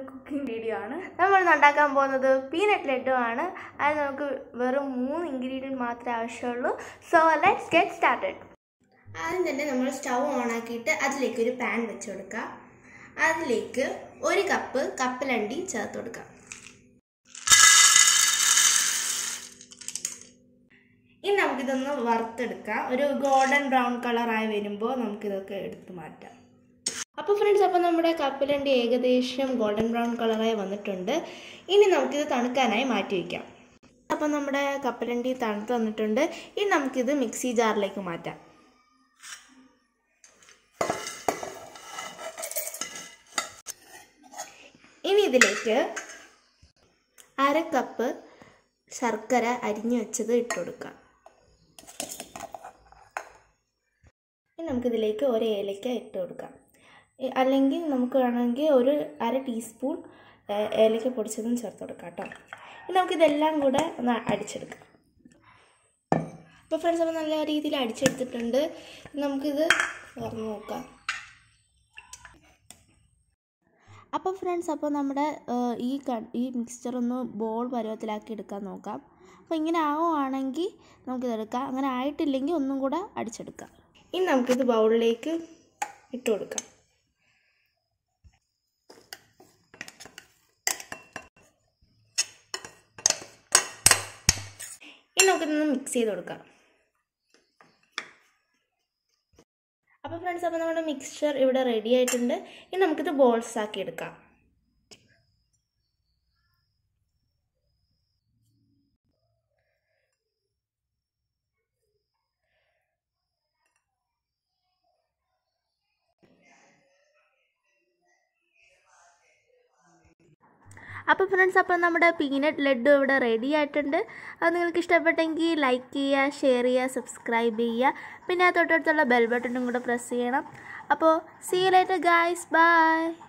cooking video ആണ് നമ്മൾ ഇന്ന് ഉണ്ടാക്കാൻ പോകുന്നത് പീനട്ട് ലഡു ആണ് അത് നമുക്ക് വെറും മൂന്ന് ഇൻഗ്രീഡിയൻറ്റ് മാത്രമേ ആവശ്യമുള്ളൂ സോ ലെറ്റ്സ് ഗെറ്റ് സ്റ്റാർട്ടഡ് ആദ്യം തന്നെ നമ്മൾ സ്റ്റൗ ഓൺ ആക്കിയിട്ട് അതിലേക്ക് ഒരു പാൻ വെച്ച് കൊടുക്കുക അതിലേക്ക് ഒരു കപ്പ് കപ്പലണ്ടി ചേർത്ത് കൊടുക്കാം ഇനി നമുക്കിതൊന്ന് വറുത്തെടുക്കാം ഒരു ഗോൾഡൻ ബ്രൗൺ കളറായി വരുമ്പോൾ നമുക്കിതൊക്കെ എടുത്ത് മാറ്റാം അപ്പോൾ ഫ്രണ്ട്സ് അപ്പോൾ നമ്മുടെ കപ്പലണ്ടി ഏകദേശം ഗോൾഡൻ ബ്രൗൺ കളറായി വന്നിട്ടുണ്ട് ഇനി നമുക്കിത് തണുക്കാനായി മാറ്റി വയ്ക്കാം അപ്പോൾ നമ്മുടെ കപ്പലണ്ടി തണുത്ത് വന്നിട്ടുണ്ട് ഇനി നമുക്കിത് മിക്സി ജാറിലേക്ക് മാറ്റാം ഇനി ഇതിലേക്ക് അര കപ്പ് ശർക്കര അരിഞ്ഞു വെച്ചത് ഇട്ട് കൊടുക്കാം ഇനി നമുക്കിതിലേക്ക് ഒരു ഏലക്ക ഇട്ട് കൊടുക്കാം ഇ- അല്ലെങ്കിൽ നമുക്ക് വേണമെങ്കിൽ ഒരു അര ടീസ്പൂൺ ഏ- ഏലക്ക പൊടിച്ചതും ചേർത്ത് കൊടുക്കാം കേട്ടോ ഇനി നമുക്കിതെല്ലാം കൂടെ ഒന്ന് അടിച്ചെടുക്കാം അപ്പോൾ ഫ്രണ്ട്സ് അപ്പോൾ നല്ല രീതിയിൽ അടിച്ചെടുത്തിട്ടുണ്ട് ഇനി നമുക്കിത് തുറന്ന് നോക്കാം അപ്പോൾ ഫ്രണ്ട്സ് അപ്പോൾ നമ്മുടെ ഏഹ്, ഈ ക ഈ മിക്സ്ചർ ഒന്ന് ബോൾ പരുവത്തിലാക്കി എടുക്കാൻ നോക്കാം അപ്പോൾ ഇങ്ങനെ ആവുകയാണെങ്കിൽ നമുക്കിത് എടുക്കാം അങ്ങനെ ആയിട്ടില്ലെങ്കിൽ ഒന്നും കൂടെ അടിച്ചെടുക്കാം ഇനി നമുക്കിത് ബൗളിലേക്ക് ഇട്ട് കൊടുക്കാം ഇനി നമുക്കിതൊന്ന് മിക്സ് ചെയ്ത് കൊടുക്കാം അപ്പോൾ ഫ്രണ്ട്സ് അപ്പോൾ നമ്മുടെ മിക്സ്ചർ ഇവിടെ റെഡി ആയിട്ടുണ്ട് ഇനി നമുക്കിത് ബോൾസ് ആക്കി എടുക്കാം അപ്പോൾ ഫ്രണ്ട്സ് അപ്പോൾ നമ്മുടെ പീനട്ട് ലഡു ഇവിടെ റെഡി ആയിട്ടുണ്ട് അത് നിങ്ങൾക്ക് ഇഷ്ടപ്പെട്ടെങ്കിൽ ലൈക്ക് ചെയ്യുക ഷെയർ ചെയ്യുക സബ്സ്ക്രൈബ് ചെയ്യുക പിന്നെ ആ തൊട്ടടുത്തുള്ള ബെൽ ബട്ടണും കൂടെ പ്രസ് ചെയ്യണം അപ്പോൾ സീ ലേറ്റർ ഗായ്സ് ബൈ